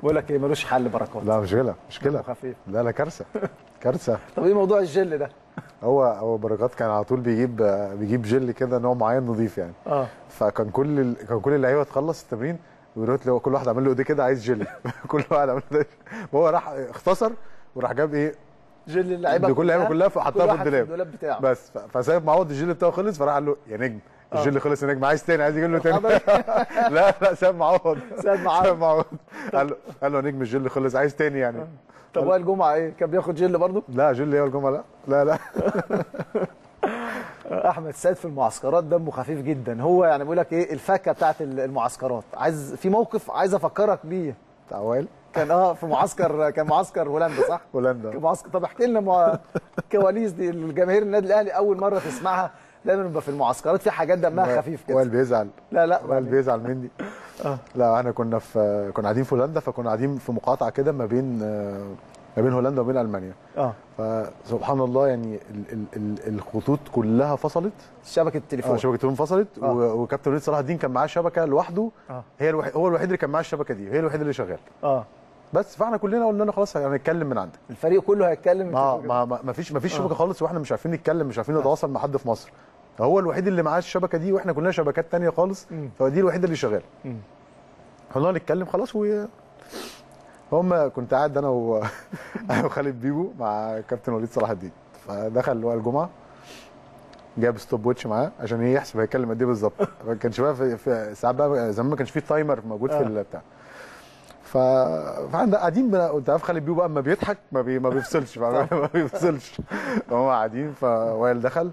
بقول لك ايه ملوش حل بركات لا مشكله مشكله خفيف لا لا كارثه كارثه طب ايه موضوع الجل ده هو هو بركات كان على طول بيجيب بيجيب جل كده نوع معين نظيف يعني اه فكان كل ال... كان كل اللعيبه تخلص التمرين ويروح له كل واحد عمل له ايديه كده عايز جل كل واحد عمل له هو راح اختصر وراح جاب ايه جل اللعيبه كل اللعيبه كلها كل فحطها في واحد الدولاب الدولاب بتاعه بس ف- فسايب معوض الجل بتاعه خلص فراح قال له يا نجم الجل خلص يا نجم عايز تاني عايز يجيب له تاني لا لا ساب معوض ساب معوض. ساب معوض قال له قال له يا نجم الجل خلص عايز تاني يعني طب وائل جمعه ايه كان بياخد جل برضه لا جل ايه والجمعه لا لا لا احمد سيد في المعسكرات دمه خفيف جدا هو يعني بيقول لك ايه الفكه بتاعت المعسكرات عايز في موقف عايز افكرك بيه بتاع وائل كان اه في معسكر كان معسكر هولندا صح؟ هولندا. كان معسكر طب احكي لنا مع... كواليس دي الجماهير النادي الاهلي اول مره تسمعها دايما بيبقى في المعسكرات في حاجات دمها خفيف كده وائل بيزعل لا لا وائل بيزعل مني لا احنا كنا في كنا قاعدين في هولندا فكنا قاعدين في مقاطعه كده ما بين آه، ما بين هولندا وبين المانيا اه فسبحان الله يعني ال ال ال الخطوط كلها فصلت شبكه التليفون اه شبكه التليفون فصلت آه. و- وكابتن وليد صلاح الدين كان معاه شبكه لوحده آه. هي الوحيد هو الوحيد اللي كان معاه الشبكه دي هي الوحيد اللي شغال اه بس فاحنا كلنا قلنا له خلاص هنتكلم من عندك الفريق كله هيتكلم ما ما ما- ما فيش ما فيش شبكه خالص واحنا مش عارفين نتكلم مش عارفين نتواصل مع حد في مصر هو الوحيد اللي معاه الشبكه دي واحنا كلنا شبكات تانية خالص مم. فدي الوحيده اللي شغال مم. قلنا نتكلم خلاص و هم كنت قاعد انا و... انا وخالد بيبو مع كابتن وليد صلاح الدين فدخل وائل جمعه جاب ستوب ووتش معاه عشان ايه يحسب هيتكلم قد ايه بالظبط ما كانش بقى في, في ساعات بقى زمان ما كانش فيه تايمر موجود في آه. البتاع ف فاحنا قاعدين بقى انت عارف خالد بيبو بقى اما بيضحك ما, بي... ما بيفصلش ما, ما بيفصلش فهم قاعدين فوائل دخل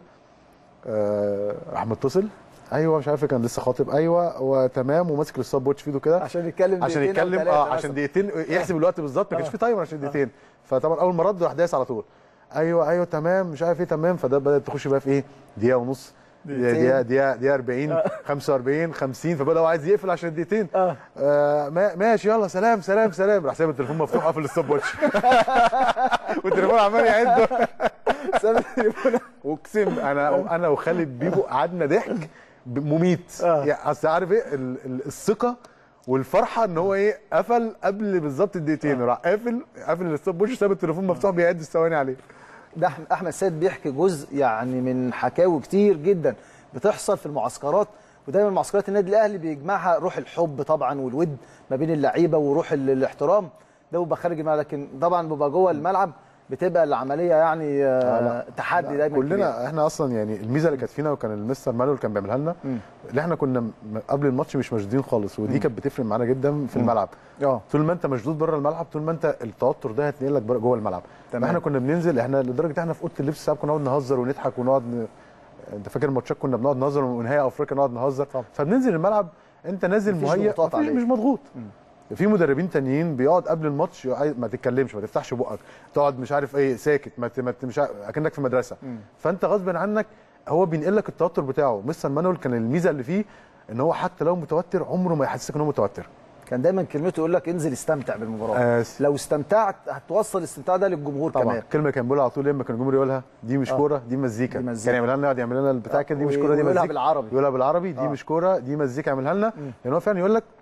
آه... راح متصل ايوه مش عارف كان لسه خاطب ايوه هو تمام وماسك الستوب ووتش في ايده كده عشان يتكلم عشان دقيقتين أو يتكلم ثلاثة اه مثلاً. عشان دقيقتين يحسب الوقت بالظبط ما كانش في تايمر عشان دقيقتين فطبعا اول ما رد راح دايس على طول ايوه ايوه تمام مش عارف ايه تمام فده بدات تخش بقى في ايه دقيقه ونص دقيقه دقيقتين. دقيقه دقيقه 40 45 50 فبدا هو عايز يقفل عشان الدقيقتين اه آه ما- ماشي يلا سلام سلام سلام راح سايب التليفون مفتوح قافل الستوب واتش والتليفون عمال يعد ساب التليفون اقسم انا انا وخالد بيبو قعدنا ضحك ب- مميت آه. يعني اصل عارف ايه ال- ال- الثقه والفرحه ان هو ايه قفل قبل بالظبط الدقيقتين راح قافل قافل الستوب واتش ساب التليفون مفتوح بيعد الثواني عليه ده أحم- احمد سيد بيحكي جزء يعني من حكاوي كتير جدا بتحصل في المعسكرات ودايما معسكرات النادي الاهلي بيجمعها روح الحب طبعا والود ما بين اللعيبه وروح ال- الاحترام ده بيبقى خارج الملعب لكن طبعا بيبقى جوه الملعب بتبقى العمليه يعني آه تحدي دايما كبير. كلنا احنا اصلا يعني الميزه اللي كانت فينا وكان المستر مانويل كان بيعملها لنا اللي احنا كنا م- قبل الماتش مش مشدودين خالص ودي كانت بتفرق معانا جدا في الملعب اه طول ما انت مشدود بره الملعب طول ما انت التوتر ده هتنقل لك بره- جوه الملعب تمام. احنا كنا بننزل احنا لدرجه احنا في اوضه اللبس ساعات كنا نقعد نهزر ونضحك ونقعد ن... انت فاكر الماتشات كنا بنقعد نهزر ونهايه افريقيا نقعد نهزر طبعا. فبننزل الملعب انت نازل مفيش مهيئ ضغوطات مفيش- عليك. مش مضغوط في مدربين تانيين بيقعد قبل الماتش عايز- ما تتكلمش ما تفتحش بقك تقعد مش عارف ايه ساكت ما ت- ما ت- مش عارف اكنك في مدرسه فانت غصب عنك هو بينقل لك التوتر بتاعه مستر مانويل كان الميزه اللي فيه ان هو حتى لو متوتر عمره ما يحسسك ان هو متوتر كان دايما كلمته يقول لك انزل استمتع بالمباراه آه، لو استمتعت هتوصل الاستمتاع ده للجمهور طبعا كمان الكلمه اللي كان بيقولها على طول لما كان الجمهور يقولها دي مش آه. كوره دي مزيكا دي مزيكا. كان يعملها لنا يقعد يعمل لنا البتاع كده دي مش وي- كوره دي ويقولها مزيكا بالعربي. يقولها بالعربي دي آه. مش كوره دي مزيكا يعملها لنا لان هو فعلا يقول لك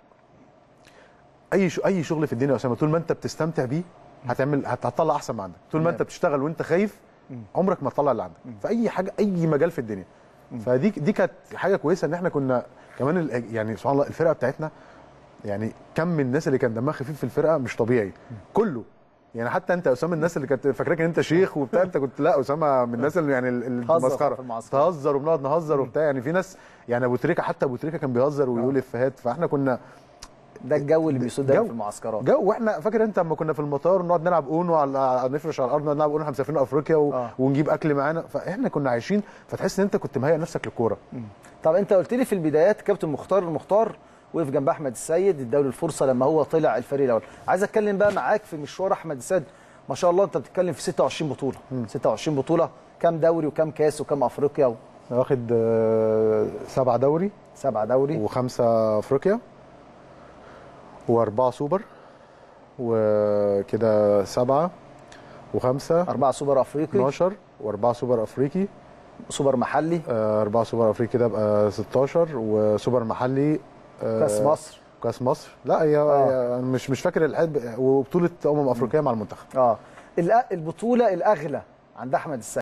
اي شو اي شغل في الدنيا يا اسامه طول ما انت بتستمتع بيه هتعمل هت- هتطلع احسن ما عندك طول ما انت بتشتغل وانت خايف عمرك ما تطلع اللي عندك في اي حاجه اي مجال في الدنيا فدي دي كانت حاجه كويسه ان احنا كنا كمان ال- يعني سبحان الله الفرقه بتاعتنا يعني كم من الناس اللي كان دمها خفيف في الفرقه مش طبيعي كله يعني حتى انت يا اسامه الناس اللي كانت فاكراك ان انت شيخ وبتاع انت كنت لا اسامه من الناس اللي يعني ال- تهزر المسخره في المعسكر. تهزر وبنقعد نهزر وبتاع يعني في ناس يعني ابو تريكه حتى ابو تريكه كان بيهزر ويقول افيهات فاحنا كنا ده الجو اللي بيسود دايما جو. في المعسكرات جو واحنا فاكر انت لما كنا في المطار نقعد نلعب اونو على نفرش على الارض نقعد نلعب اونو احنا مسافرين افريقيا و... آه. ونجيب اكل معانا فاحنا كنا عايشين فتحس ان انت كنت مهيئ نفسك للكوره طب انت قلت لي في البدايات كابتن مختار المختار وقف جنب احمد السيد اداله الفرصه لما هو طلع الفريق الاول عايز اتكلم بقى معاك في مشوار احمد السيد ما شاء الله انت بتتكلم في 26 بطوله 26 بطوله كام دوري وكام كاس وكام افريقيا و- واخد آه، سبعة دوري سبعه دوري وخمسة افريقيا واربعة سوبر وكده سبعة وخمسة اربعه سوبر افريقي 12 واربعة سوبر افريقي سوبر محلي آه، أربعة سوبر أفريقي كده بقى 16 وسوبر محلي آه، كاس مصر كاس مصر لا هي آه. هي أنا مش مش فاكر الحد وبطوله امم افريقيه مع المنتخب اه الأ- البطوله الاغلى عند احمد السيد